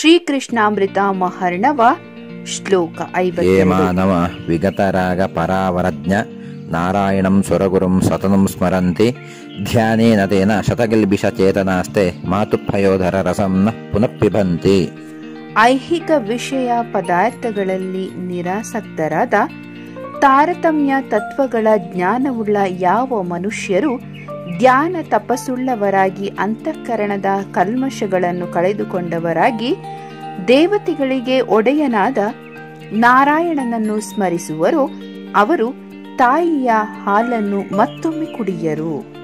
ಶ್ರೀಕೃಷ್ಣಾಮೃತ ಮಹರ್ಣವ ಶ್ಲೋಕ ಹೇ ಐವತ್ತೆರಡು ಮಾನವ ವಿಗತರಾಗ ಪರಾವರಜ್ಞ ನಾರಾಯಣಂ ಸ್ವರಗುರುಂ ಸತತಂ ಸ್ಮರಂತಿ ಧ್ಯಾನೇನ ತೇನ ಶತಗಿಲ್ಬಿಷ ಚೇತನಾಸ್ತೆ ಮಾತುಪಯೋಧರ ರಸಂ ನ ಪುನಃ ಪಿಬಂತಿ ಐಹಿಕ ವಿಷಯ ಪದಾರ್ಥಗಳಲ್ಲಿ ನಿರಾಸಕ್ತರಾದ ತಾರತಮ್ಯ ತತ್ವಗಳ ಜ್ಞಾನವುಳ್ಳ ಯಾವ ಮನುಷ್ಯರು ಧ್ಯಾನ ತಪಸ್ಸುಳ್ಳವರಾಗಿ ಅಂತಃಕರಣದ ಕಲ್ಮಶಗಳನ್ನು ಕಳೆದುಕೊಂಡವರಾಗಿ ದೇವತೆಗಳಿಗೆ ಒಡೆಯನಾದ ನಾರಾಯಣನನ್ನು ಸ್ಮರಿಸುವರೋ ಅವರು ತಾಯಿಯ ಹಾಲನ್ನು ಮತ್ತೊಮ್ಮೆ ಕುಡಿಯರು